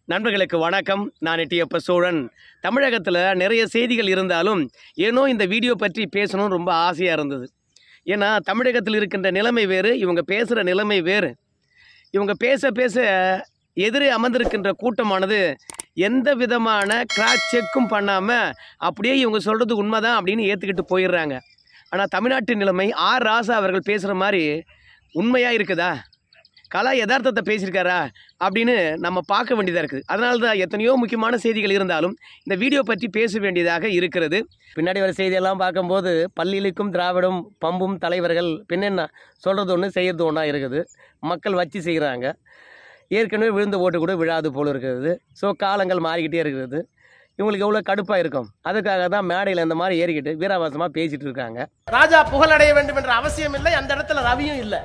நண்பர்களுக்கு வணக்கம் நான் எட்டியப்ப சோழன் தமிழகத்தில் நிறைய செய்திகள் இருந்தாலும் ஏனோ இந்த வீடியோ பற்றி பேசணும்னு ரொம்ப ஆசையாக இருந்தது ஏன்னா தமிழகத்தில் இருக்கின்ற நிலைமை வேறு இவங்க பேசுகிற நிலைமை வேறு இவங்க பேச பேச எதிரே அமர்ந்திருக்கின்ற கூட்டமானது எந்த விதமான கிராஸ் செக்கும் பண்ணாமல் அப்படியே இவங்க சொல்கிறது உண்மைதான் அப்படின்னு ஏற்றுக்கிட்டு போயிடுறாங்க ஆனால் தமிழ்நாட்டு நிலைமை ஆர் ராசா அவர்கள் பேசுகிற மாதிரி உண்மையாக இருக்குதா கலா யதார்த்தத்தை பேசியிருக்காரா அப்படின்னு நம்ம பார்க்க வேண்டியதாக இருக்குது அதனால தான் எத்தனையோ முக்கியமான செய்திகள் இருந்தாலும் இந்த வீடியோ பற்றி பேச வேண்டியதாக இருக்கிறது பின்னாடி வர செய்தியெல்லாம் பார்க்கும்போது பள்ளியிலுக்கும் திராவிடம் பம்பும் தலைவர்கள் பின்னென்ன சொல்கிறது ஒன்று செய்கிறது ஒன்றா இருக்குது மக்கள் வச்சு செய்கிறாங்க ஏற்கனவே விழுந்த ஓட்டு கூட விழாது போல் இருக்கிறது ஸோ காலங்கள் மாறிக்கிட்டே இருக்கிறது இவங்களுக்கு எவ்வளோ கடுப்பாக இருக்கும் அதுக்காக தான் மேடையில் இந்த மாதிரி ஏறிக்கிட்டு வீராவாசமாக பேசிகிட்டு இருக்காங்க ராஜா புகழடைய வேண்டும் என்ற அவசியம் இல்லை அந்த இடத்துல ரவியும் இல்லை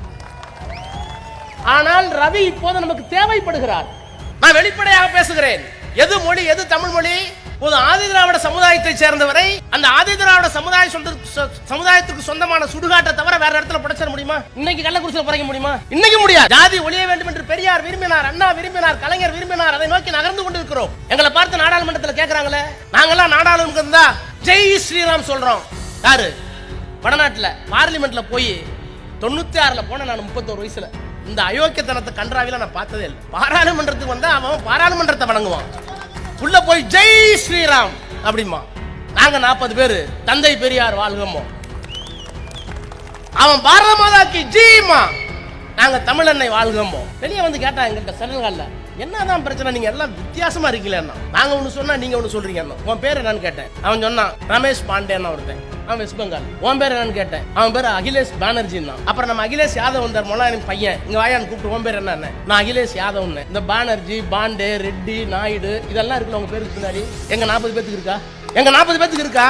ஆனால் ரவி இப்போது நமக்கு தேவைப்படுகிறார் நான் வெளிப்படையாக பேசுகிறேன் எது மொழி எது தமிழ் மொழி ஒரு ஆதி திராவிட சமுதாயத்தை சேர்ந்தவரை அந்த ஆதி திராவிட சமுதாய சொந்த- சொ- சமுதாயத்துக்கு சொந்தமான சுடுகாட்டை தவிர வேற இடத்துல படைச்சிட முடியுமா இன்னைக்கு கள்ளக்குறிச்சியில் படைக்க முடியுமா இன்னைக்கு முடியாது ஜாதி ஒழிய வேண்டும் என்று பெரியார் விரும்பினார் அண்ணா விரும்பினார் கலைஞர் விரும்பினார் அதை நோக்கி நகர்ந்து கொண்டு இருக்கிறோம் எங்களை பார்த்து நாடாளுமன்றத்தில் கேட்கறாங்களே நாங்கெல்லாம் நாடாளுமன்றம் தான் ஜெய் ஸ்ரீராம் சொல்றோம் யாரு வடநாட்டுல பார்லிமெண்ட்ல போய் தொண்ணூத்தி ஆறுல போன நான் முப்பத்தோரு வயசுல இந்த அயோக்கியத்தனத்தை கன்றாவில நான் பார்த்ததே இல்லை பாராளுமன்றத்துக்கு வந்தா அவன் பாராளுமன்றத்தை வணங்குவான் உள்ள போய் ஜெய் ஸ்ரீராம் அப்படிமா நாங்க நாற்பது பேரு தந்தை பெரியார் வாழ்கமோ அவன் பாரத மாதாக்கு ஜீமா நாங்க தமிழன்னை வாழ்கம்போ வெளியே வந்து கேட்டா எங்கள்கிட்ட செனல்கால்ல என்னதான் பிரச்சனை நீங்க எல்லாம் வித்தியாசமா இருக்கீங்களா நாங்க ஒண்ணு சொன்னா நீங்க ஒண்ணு சொல்றீங்க உன் பேர் என்னன்னு கேட்டேன் அவன் சொன்னான் ரமேஷ் பாண்டேன்னு ஒருத்தன் அவன் வெஸ்ட் பெங்கால் உன் பேர் என்னன்னு கேட்டேன் அவன் பேர் அகிலேஷ் பானர்ஜின்னா அப்புறம் நம்ம அகிலேஷ் யாதவ் வந்தார் மொலாயின் பையன் இங்க வாயான்னு கூப்பிட்டு உன் பேர் என்ன நான் அகிலேஷ் யாதவ்னு இந்த பானர்ஜி பாண்டே ரெட்டி நாயுடு இதெல்லாம் இருக்குல்ல உங்க பேருக்கு பின்னாடி எங்க நாற்பது பேத்துக்கு இருக்கா எங்க நாற்பது பேத்துக்கு இருக்கா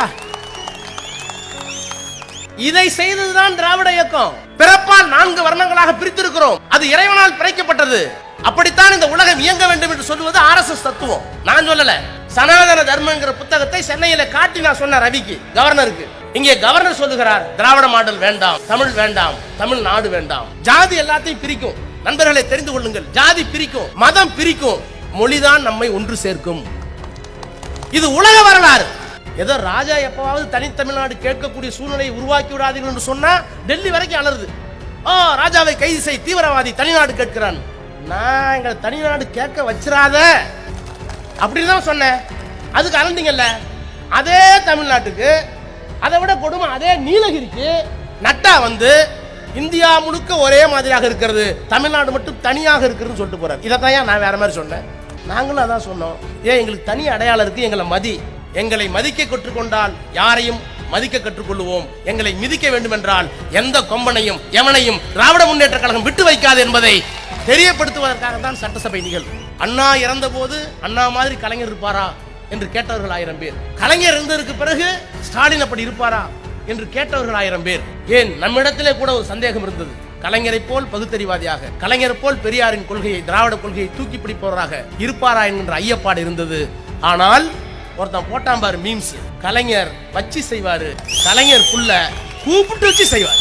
இதை செய்ததுதான் திராவிட இயக்கம் பிறப்பால் நான்கு வர்ணங்களாக பிரித்திருக்கிறோம் அது இறைவனால் பிழைக்கப்பட்டது அப்படித்தான் இந்த உலகம் இயங்க வேண்டும் என்று சொல்லுவது ஆர்எஸ்எஸ் தத்துவம் நான் சொல்லல சனாதன தர்மங்கிற புத்தகத்தை சென்னையில காட்டி நான் சொன்ன ரவிக்கு கவர்னருக்கு இங்கே கவர்னர் சொல்லுகிறார் திராவிட மாடல் வேண்டாம் தமிழ் வேண்டாம் தமிழ் நாடு வேண்டாம் ஜாதி எல்லாத்தையும் பிரிக்கும் நண்பர்களை தெரிந்து கொள்ளுங்கள் ஜாதி பிரிக்கும் மதம் பிரிக்கும் மொழிதான் நம்மை ஒன்று சேர்க்கும் இது உலக வரலாறு ஏதோ ராஜா எப்பவாவது தனித்தமிழ்நாடு கேட்கக்கூடிய சூழ்நிலையை உருவாக்கி விடாதீர்கள் என்று சொன்னா டெல்லி வரைக்கும் அலருது ஓ ராஜாவை கைது செய் தீவிரவாதி தனிநாடு கேட்கிறான் நான் எங்களை தனிநாடு கேட்க வச்சிராத அப்படின்னு தான் சொன்னேன் அதுக்கு அலந்தீங்கல்ல அதே தமிழ்நாட்டுக்கு அதை விட கொடுமை அதே நீலகிரிக்கு நட்டா வந்து இந்தியா முழுக்க ஒரே மாதிரியாக இருக்கிறது தமிழ்நாடு மட்டும் தனியாக இருக்குதுன்னு சொல்லிட்டு போறாரு இதைத்தான் ஏன் நான் வேற மாதிரி சொன்னேன் நாங்களும் அதான் சொன்னோம் ஏன் எங்களுக்கு தனி அடையாளம் இருக்கு எங்களை மதி எங்களை மதிக்க கற்றுக்கொண்டால் யாரையும் மதிக்க கற்றுக்கொள்வோம் எங்களை மிதிக்க வேண்டும் என்றால் எந்த கொம்பனையும் எவனையும் திராவிட முன்னேற்ற கழகம் விட்டு வைக்காது என்பதை தெரியப்படுத்துவதற்காக தான் சட்டசபை நிகழ்வு அண்ணா இறந்த போது அண்ணா மாதிரி கலைஞர் இருப்பாரா என்று கேட்டவர்கள் ஆயிரம் பேர் கலைஞர் இருந்ததற்கு பிறகு ஸ்டாலின் அப்படி இருப்பாரா என்று கேட்டவர்கள் ஆயிரம் பேர் ஏன் நம்மிடத்திலே கூட ஒரு சந்தேகம் இருந்தது கலைஞரை போல் பகுத்தறிவாதியாக கலைஞர் போல் பெரியாரின் கொள்கையை திராவிட கொள்கையை தூக்கி பிடிப்பவராக இருப்பாரா என்கின்ற ஐயப்பாடு இருந்தது ஆனால் ஒருத்தன் போட்டான் பாரு மீம்ஸ் கலைஞர் வச்சு செய்வாரு கலைஞர் புள்ள கூப்பிட்டு வச்சு செய்வார்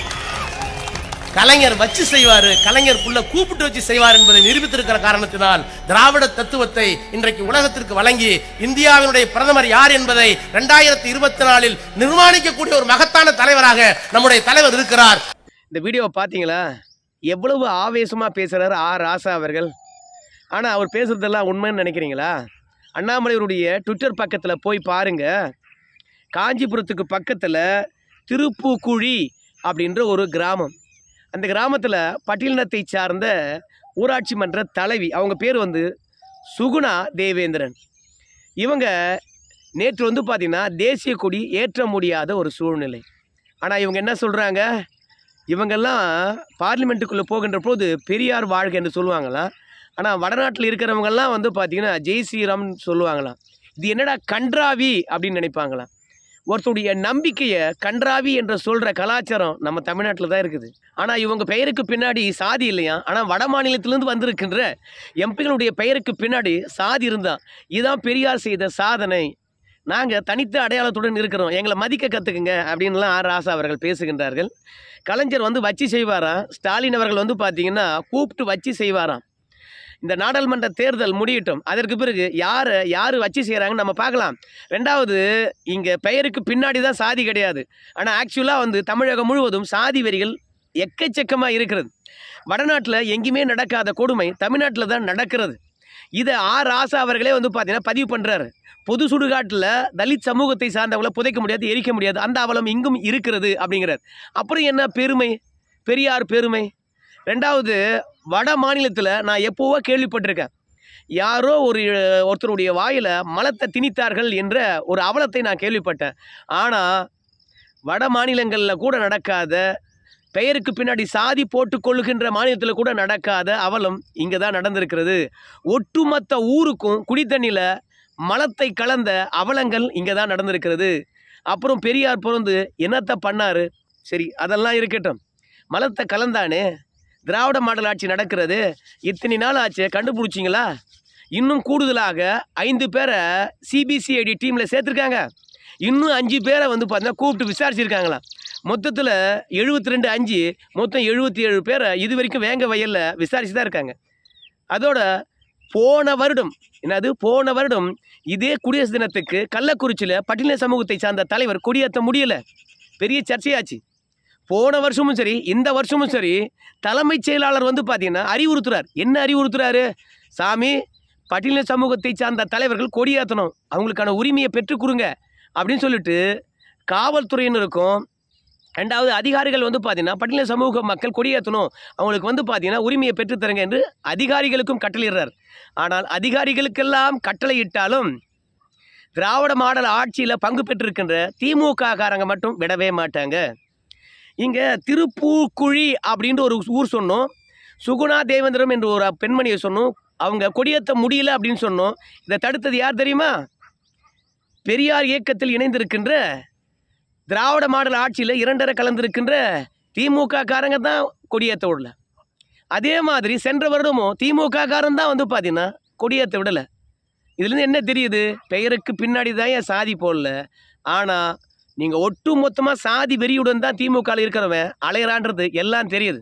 கலைஞர் வச்சு செய்வாரு கலைஞர் புள்ள கூப்பிட்டு வச்சு செய்வார் என்பதை நிரூபித்திருக்கிற காரணத்தினால் திராவிட தத்துவத்தை இன்றைக்கு உலகத்திற்கு வழங்கி இந்தியாவினுடைய பிரதமர் யார் என்பதை இரண்டாயிரத்தி இருபத்தி நாலில் நிர்மாணிக்கக்கூடிய ஒரு மகத்தான தலைவராக நம்முடைய தலைவர் இருக்கிறார் இந்த வீடியோவை பார்த்தீங்களா எவ்வளவு ஆவேசமாக பேசுகிறாரு ஆர் ராசா அவர்கள் ஆனால் அவர் பேசுறதெல்லாம் உண்மைன்னு நினைக்கிறீங்களா அண்ணாமலையருடைய ட்விட்டர் பக்கத்தில் போய் பாருங்க காஞ்சிபுரத்துக்கு பக்கத்தில் திருப்புக்குழி அப்படின்ற ஒரு கிராமம் அந்த கிராமத்தில் பட்டியலினத்தை சார்ந்த ஊராட்சி மன்ற தலைவி அவங்க பேர் வந்து சுகுணா தேவேந்திரன் இவங்க நேற்று வந்து பார்த்திங்கன்னா தேசிய கொடி ஏற்ற முடியாத ஒரு சூழ்நிலை ஆனால் இவங்க என்ன சொல்கிறாங்க இவங்கெல்லாம் பார்லிமெண்ட்டுக்குள்ளே போகின்ற போது பெரியார் வாழ்க என்று சொல்லுவாங்களாம் ஆனால் வடநாட்டில் இருக்கிறவங்கெல்லாம் வந்து பார்த்தீங்கன்னா ஜெய் ஸ்ரீராம்னு சொல்லுவாங்களாம் இது என்னடா கன்றாவி அப்படின்னு நினைப்பாங்களாம் ஒருத்தருடைய நம்பிக்கையை கன்றாவி என்று சொல்கிற கலாச்சாரம் நம்ம தமிழ்நாட்டில் தான் இருக்குது ஆனால் இவங்க பெயருக்கு பின்னாடி சாதி இல்லையா ஆனால் வட மாநிலத்திலேருந்து வந்திருக்கின்ற எம்பிகளுடைய பெயருக்கு பின்னாடி சாதி இருந்தால் இதுதான் பெரியார் செய்த சாதனை நாங்கள் தனித்த அடையாளத்துடன் இருக்கிறோம் எங்களை மதிக்க கற்றுக்குங்க அப்படின்லாம் ஆர் ராசா அவர்கள் பேசுகின்றார்கள் கலைஞர் வந்து வச்சு செய்வாராம் ஸ்டாலின் அவர்கள் வந்து பார்த்தீங்கன்னா கூப்பிட்டு வச்சு செய்வாராம் இந்த நாடாளுமன்ற தேர்தல் முடியட்டும் அதற்கு பிறகு யாரை யார் வச்சு செய்கிறாங்கன்னு நம்ம பார்க்கலாம் ரெண்டாவது இங்கே பெயருக்கு பின்னாடி தான் சாதி கிடையாது ஆனால் ஆக்சுவலாக வந்து தமிழகம் முழுவதும் சாதி வரிகள் எக்கச்சக்கமாக இருக்கிறது வடநாட்டில் எங்கேயுமே நடக்காத கொடுமை தமிழ்நாட்டில் தான் நடக்கிறது இதை ஆர் ராசா அவர்களே வந்து பார்த்தீங்கன்னா பதிவு பண்ணுறாரு பொது சுடுகாட்டில் தலித் சமூகத்தை சார்ந்தவங்கள புதைக்க முடியாது எரிக்க முடியாது அந்த அவலம் இங்கும் இருக்கிறது அப்படிங்கிறார் அப்புறம் என்ன பெருமை பெரியார் பெருமை ரெண்டாவது வட மாநிலத்தில் நான் எப்போவோ கேள்விப்பட்டிருக்கேன் யாரோ ஒரு ஒருத்தருடைய வாயில் மலத்தை திணித்தார்கள் என்ற ஒரு அவலத்தை நான் கேள்விப்பட்டேன் ஆனால் வட மாநிலங்களில் கூட நடக்காத பெயருக்கு பின்னாடி சாதி போட்டுக்கொள்ளுகின்ற மாநிலத்தில் கூட நடக்காத அவலம் இங்கே தான் நடந்திருக்கிறது ஒட்டுமொத்த ஊருக்கும் குடித்தண்ணியில் மலத்தை கலந்த அவலங்கள் இங்கே தான் நடந்திருக்கிறது அப்புறம் பெரியார் பிறந்து என்னத்தை பண்ணாரு சரி அதெல்லாம் இருக்கட்டும் மலத்தை கலந்தானே திராவிட மாடல் ஆட்சி நடக்கிறது இத்தனை நாள் ஆச்சு கண்டுபிடிச்சிங்களா இன்னும் கூடுதலாக ஐந்து பேரை சிபிசிஐடி டீமில் சேர்த்துருக்காங்க இன்னும் அஞ்சு பேரை வந்து பார்த்தீங்கன்னா கூப்பிட்டு விசாரிச்சிருக்காங்களாம் மொத்தத்தில் எழுபத்தி ரெண்டு அஞ்சு மொத்தம் எழுபத்தி ஏழு பேரை இது வரைக்கும் வேங்க வயலில் விசாரிச்சு தான் இருக்காங்க அதோட போன வருடம் என்னது போன வருடம் இதே குடியரசு தினத்துக்கு கள்ளக்குறிச்சியில் பட்டியல சமூகத்தை சார்ந்த தலைவர் கொடியேற்ற முடியலை பெரிய சர்ச்சையாச்சு போன வருஷமும் சரி இந்த வருஷமும் சரி தலைமைச் செயலாளர் வந்து பார்த்தீங்கன்னா அறிவுறுத்துறார் என்ன அறிவுறுத்துறாரு சாமி பட்டியல சமூகத்தை சார்ந்த தலைவர்கள் கொடியேற்றணும் அவங்களுக்கான உரிமையை பெற்றுக் கொடுங்க அப்படின்னு சொல்லிட்டு காவல்துறையினருக்கும் ரெண்டாவது அதிகாரிகள் வந்து பார்த்தீங்கன்னா பட்டியல சமூக மக்கள் கொடியேற்றணும் அவங்களுக்கு வந்து பார்த்தீங்கன்னா உரிமையை பெற்றுத்தருங்க என்று அதிகாரிகளுக்கும் கட்டளையிடுறார் ஆனால் அதிகாரிகளுக்கெல்லாம் கட்டளையிட்டாலும் திராவிட மாடல் ஆட்சியில் பங்கு பெற்றிருக்கின்ற திமுக காரங்க மட்டும் விடவே மாட்டாங்க இங்கே திருப்பூக்குழி அப்படின்ற ஒரு ஊர் சொன்னோம் சுகுணா தேவேந்திரம் என்ற ஒரு பெண்மணியை சொன்னோம் அவங்க கொடியேற்ற முடியல அப்படின்னு சொன்னோம் இதை தடுத்தது யார் தெரியுமா பெரியார் இயக்கத்தில் இணைந்திருக்கின்ற திராவிட மாடல் ஆட்சியில் இரண்டரை கலந்திருக்கின்ற திமுக காரங்க தான் கொடியேற்ற விடல அதே மாதிரி சென்ற வருடமும் திமுக காரன் தான் வந்து பார்த்தீங்கன்னா கொடியேற்ற விடலை இதுலேருந்து என்ன தெரியுது பெயருக்கு பின்னாடி தான் ஏன் சாதி போடல ஆனால் நீங்கள் ஒட்டு மொத்தமாக சாதி வெறியுடன் தான் திமுகவில் இருக்கிறவன் அலையறான்றது எல்லாம் தெரியுது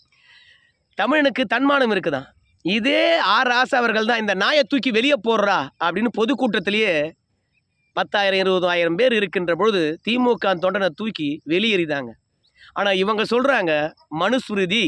தமிழனுக்கு தன்மானம் இருக்குதான் இதே ஆர் ராசா அவர்கள் தான் இந்த நாயை தூக்கி வெளியே போடுறா அப்படின்னு பொதுக்கூட்டத்திலேயே பத்தாயிரம் இருபதாயிரம் பேர் இருக்கின்ற பொழுது திமுக தொண்டனை தூக்கி வெளியேறிதாங்க ஆனால் இவங்க சொல்கிறாங்க மனுஸ்மிருதி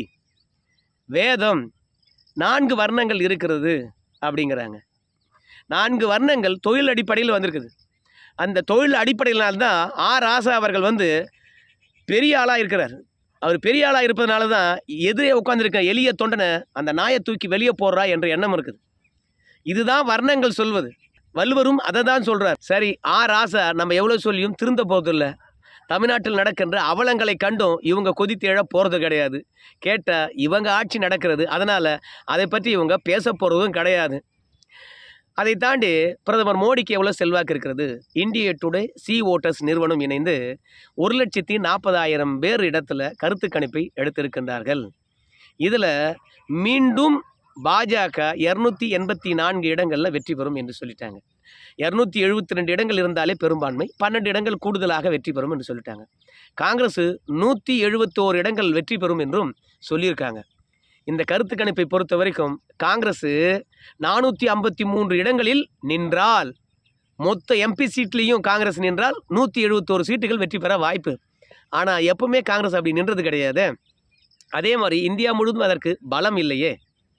வேதம் நான்கு வர்ணங்கள் இருக்கிறது அப்படிங்கிறாங்க நான்கு வர்ணங்கள் தொழில் அடிப்படையில் வந்திருக்குது அந்த தொழில் அடிப்படையினால்தான் ஆர் ராசா அவர்கள் வந்து பெரிய ஆளாக இருக்கிறார் அவர் பெரிய ஆளாக இருப்பதனால தான் எதிரே உட்காந்துருக்க எளிய தொண்டனை அந்த நாயை தூக்கி வெளியே போடுறா என்ற எண்ணம் இருக்குது இதுதான் வர்ணங்கள் சொல்வது வள்ளுவரும் அதை தான் சொல்கிறார் சரி ஆ ராசா நம்ம எவ்வளோ சொல்லியும் திருந்த போவதில்லை தமிழ்நாட்டில் நடக்கின்ற அவலங்களை கண்டும் இவங்க கொதித்து எழ போகிறது கிடையாது கேட்டால் இவங்க ஆட்சி நடக்கிறது அதனால் அதை பற்றி இவங்க பேச போகிறதும் கிடையாது அதை தாண்டி பிரதமர் மோடிக்கு எவ்வளோ செல்வாக்கு இருக்கிறது இந்திய டுடே சி ஓட்டர்ஸ் நிறுவனம் இணைந்து ஒரு லட்சத்தி நாற்பதாயிரம் பேர் இடத்துல கருத்து கணிப்பை எடுத்திருக்கின்றார்கள் இதில் மீண்டும் பாஜக இரநூத்தி எண்பத்தி நான்கு இடங்களில் வெற்றி பெறும் என்று சொல்லிட்டாங்க இரநூத்தி எழுபத்தி ரெண்டு இடங்கள் இருந்தாலே பெரும்பான்மை பன்னெண்டு இடங்கள் கூடுதலாக வெற்றி பெறும் என்று சொல்லிட்டாங்க காங்கிரஸ் நூற்றி எழுபத்தோரு இடங்கள் வெற்றி பெறும் என்றும் சொல்லியிருக்காங்க இந்த கருத்து கணிப்பை பொறுத்த வரைக்கும் காங்கிரஸ் நானூற்றி ஐம்பத்தி மூன்று இடங்களில் நின்றால் மொத்த எம்பி சீட்லேயும் காங்கிரஸ் நின்றால் நூற்றி எழுபத்தோரு சீட்டுகள் வெற்றி பெற வாய்ப்பு ஆனால் எப்பவுமே காங்கிரஸ் அப்படி நின்றது கிடையாது அதே மாதிரி இந்தியா முழுவதும் அதற்கு பலம் இல்லையே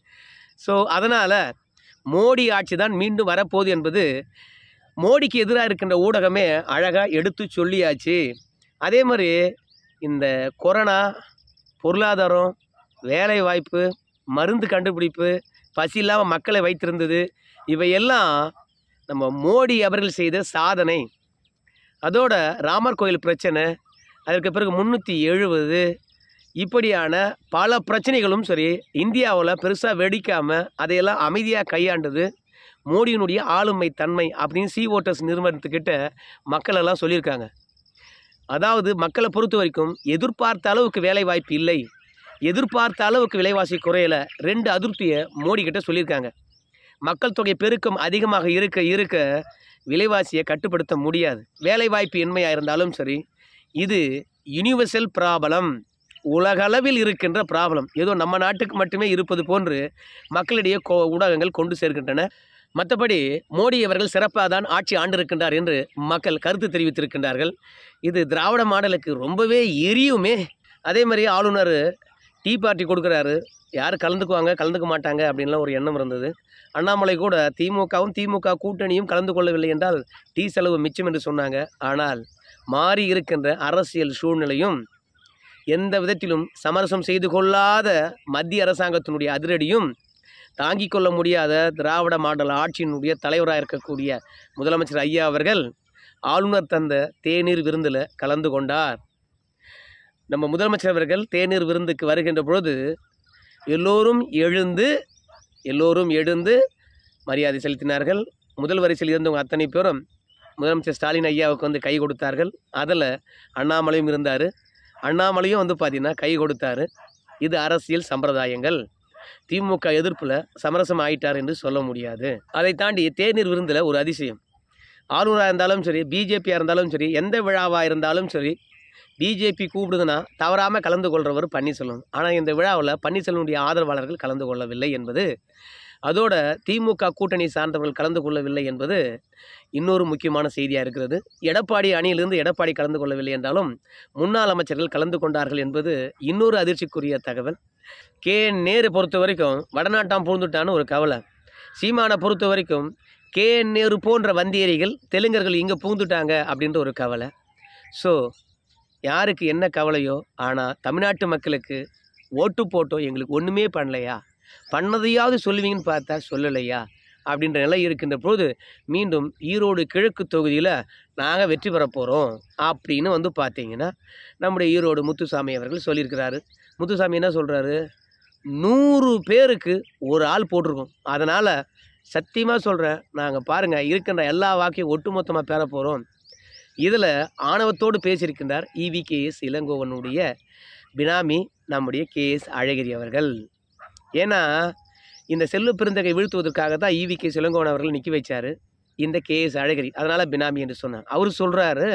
ஸோ அதனால் மோடி ஆட்சி தான் மீண்டும் வரப்போகுது என்பது மோடிக்கு எதிராக இருக்கின்ற ஊடகமே அழகாக எடுத்து சொல்லியாச்சு அதே மாதிரி இந்த கொரோனா பொருளாதாரம் வேலை வாய்ப்பு மருந்து கண்டுபிடிப்பு பசி இல்லாமல் மக்களை வைத்திருந்தது இவையெல்லாம் நம்ம மோடி அவர்கள் செய்த சாதனை அதோட ராமர் கோயில் பிரச்சனை அதற்கு பிறகு முந்நூற்றி எழுபது இப்படியான பல பிரச்சனைகளும் சரி இந்தியாவில் பெருசாக வெடிக்காமல் அதையெல்லாம் அமைதியாக கையாண்டது மோடியினுடைய ஆளுமை தன்மை அப்படின்னு சி ஓட்டர்ஸ் நிறுவனத்துக்கிட்ட மக்கள் எல்லாம் சொல்லியிருக்காங்க அதாவது மக்களை பொறுத்த வரைக்கும் எதிர்பார்த்த அளவுக்கு வேலை வாய்ப்பு இல்லை எதிர்பார்த்த அளவுக்கு விலைவாசி குறையல ரெண்டு அதிருப்தியை மோடி கிட்ட சொல்லியிருக்காங்க மக்கள் தொகை பெருக்கம் அதிகமாக இருக்க இருக்க விலைவாசியை கட்டுப்படுத்த முடியாது வேலைவாய்ப்பு இன்மையாக இருந்தாலும் சரி இது யுனிவர்சல் ப்ராப்ளம் உலகளவில் இருக்கின்ற ப்ராப்ளம் ஏதோ நம்ம நாட்டுக்கு மட்டுமே இருப்பது போன்று மக்களிடையே கோ ஊடகங்கள் கொண்டு சேர்க்கின்றன மற்றபடி மோடி அவர்கள் சிறப்பாக தான் ஆட்சி ஆண்டிருக்கின்றார் என்று மக்கள் கருத்து தெரிவித்திருக்கின்றார்கள் இது திராவிட மாடலுக்கு ரொம்பவே எரியுமே அதே மாதிரி ஆளுநர் டீ பார்ட்டி கொடுக்குறாரு யார் கலந்துக்குவாங்க கலந்துக்க மாட்டாங்க அப்படின்லாம் ஒரு எண்ணம் இருந்தது அண்ணாமலை கூட திமுகவும் திமுக கூட்டணியும் கலந்து கொள்ளவில்லை என்றால் டீ செலவு மிச்சம் என்று சொன்னாங்க ஆனால் மாறி இருக்கின்ற அரசியல் சூழ்நிலையும் எந்த விதத்திலும் சமரசம் செய்து கொள்ளாத மத்திய அரசாங்கத்தினுடைய அதிரடியும் தாங்கிக் கொள்ள முடியாத திராவிட மாடல் ஆட்சியினுடைய தலைவராக இருக்கக்கூடிய முதலமைச்சர் ஐயா அவர்கள் ஆளுநர் தந்த தேநீர் விருந்தில் கலந்து கொண்டார் நம்ம முதலமைச்சர் அவர்கள் தேநீர் விருந்துக்கு வருகின்ற பொழுது எல்லோரும் எழுந்து எல்லோரும் எழுந்து மரியாதை செலுத்தினார்கள் முதல் வரிசையில் இருந்தவங்க அத்தனை பேரும் முதலமைச்சர் ஸ்டாலின் ஐயாவுக்கு வந்து கை கொடுத்தார்கள் அதில் அண்ணாமலையும் இருந்தார் அண்ணாமலையும் வந்து பார்த்தீங்கன்னா கை கொடுத்தாரு இது அரசியல் சம்பிரதாயங்கள் திமுக எதிர்ப்பில் சமரசம் ஆயிட்டார் என்று சொல்ல முடியாது அதை தாண்டி தேநீர் விருந்தில் ஒரு அதிசயம் ஆளுநராக இருந்தாலும் சரி பிஜேபியாக இருந்தாலும் சரி எந்த விழாவாக இருந்தாலும் சரி பிஜேபி கூப்பிடுதுன்னா தவறாமல் கலந்து கொள்கிறவர் பன்னீர்செல்வம் ஆனால் இந்த விழாவில் பன்னீர்செல்வனுடைய ஆதரவாளர்கள் கலந்து கொள்ளவில்லை என்பது அதோட திமுக கூட்டணி சார்ந்தவர்கள் கலந்து கொள்ளவில்லை என்பது இன்னொரு முக்கியமான செய்தியாக இருக்கிறது எடப்பாடி அணியிலிருந்து எடப்பாடி கலந்து கொள்ளவில்லை என்றாலும் முன்னாள் அமைச்சர்கள் கலந்து கொண்டார்கள் என்பது இன்னொரு அதிர்ச்சிக்குரிய தகவல் கே நேரு பொறுத்த வரைக்கும் வடநாட்டாம் பூந்துட்டான்னு ஒரு கவலை சீமானை பொறுத்த வரைக்கும் கே நேரு போன்ற வந்தியரிகள் தெலுங்கர்கள் இங்கே பூந்துட்டாங்க அப்படின்ற ஒரு கவலை ஸோ யாருக்கு என்ன கவலையோ ஆனால் தமிழ்நாட்டு மக்களுக்கு ஓட்டு போட்டோ எங்களுக்கு ஒன்றுமே பண்ணலையா பண்ணதையாவது சொல்லுவீங்கன்னு பார்த்தா சொல்லலையா அப்படின்ற நிலை இருக்கின்ற போது மீண்டும் ஈரோடு கிழக்கு தொகுதியில் நாங்கள் வெற்றி பெற போகிறோம் அப்படின்னு வந்து பார்த்தீங்கன்னா நம்முடைய ஈரோடு முத்துசாமி அவர்கள் சொல்லியிருக்கிறாரு முத்துசாமி என்ன சொல்கிறாரு நூறு பேருக்கு ஒரு ஆள் போட்டிருக்கோம் அதனால் சத்தியமாக சொல்கிறேன் நாங்கள் பாருங்கள் இருக்கின்ற எல்லா வாக்கையும் ஒட்டுமொத்தமாக பெற போகிறோம் இதில் ஆணவத்தோடு பேசியிருக்கின்றார் இவி கேஎஸ் இளங்கோவனுடைய பினாமி நம்முடைய கேஎஸ் அழகிரி அவர்கள் ஏன்னா இந்த செல்வ பெருந்தகை வீழ்த்துவதற்காக தான் இவி கே இளங்கோவன் அவர்கள் நிற்க வச்சார் இந்த கேஎஸ் அழகிரி அதனால் பினாமி என்று சொன்னார் அவர் சொல்கிறாரு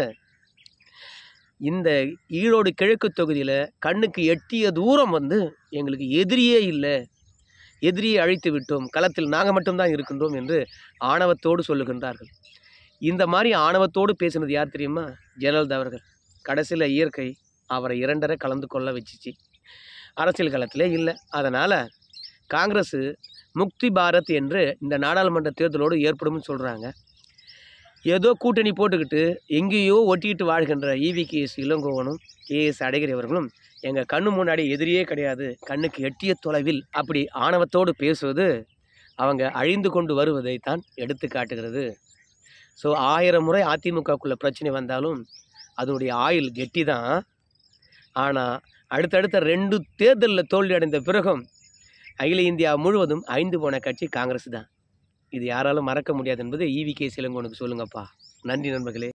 இந்த ஈரோடு கிழக்கு தொகுதியில் கண்ணுக்கு எட்டிய தூரம் வந்து எங்களுக்கு எதிரியே இல்லை எதிரியை அழித்து விட்டோம் களத்தில் நாங்கள் மட்டும்தான் இருக்கின்றோம் என்று ஆணவத்தோடு சொல்லுகின்றார்கள் இந்த மாதிரி ஆணவத்தோடு பேசினது யார் தெரியுமா ஜெயலலிதா அவர்கள் கடைசியில் இயற்கை அவரை இரண்டரை கலந்து கொள்ள வச்சிச்சு அரசியல் களத்திலே இல்லை அதனால் காங்கிரஸ் முக்தி பாரத் என்று இந்த நாடாளுமன்ற தேர்தலோடு ஏற்படும்னு சொல்கிறாங்க ஏதோ கூட்டணி போட்டுக்கிட்டு எங்கேயோ ஒட்டிக்கிட்டு வாழ்கின்ற இவி கேஎஸ் இளங்கோவனும் கேஎஸ் அழகிரி அவர்களும் எங்கள் கண்ணு முன்னாடி எதிரியே கிடையாது கண்ணுக்கு எட்டிய தொலைவில் அப்படி ஆணவத்தோடு பேசுவது அவங்க அழிந்து கொண்டு வருவதை தான் எடுத்து காட்டுகிறது ஸோ ஆயிரம் முறை அதிமுகக்குள்ள பிரச்சனை வந்தாலும் அதனுடைய ஆயுள் கெட்டி தான் ஆனால் அடுத்தடுத்த ரெண்டு தேர்தலில் தோல்வி அடைந்த பிறகும் அகில இந்தியா முழுவதும் ஐந்து போன கட்சி காங்கிரஸ் தான் இது யாராலும் மறக்க முடியாது என்பது இவி கே சிலங்கோனுக்கு சொல்லுங்கப்பா நன்றி நண்பர்களே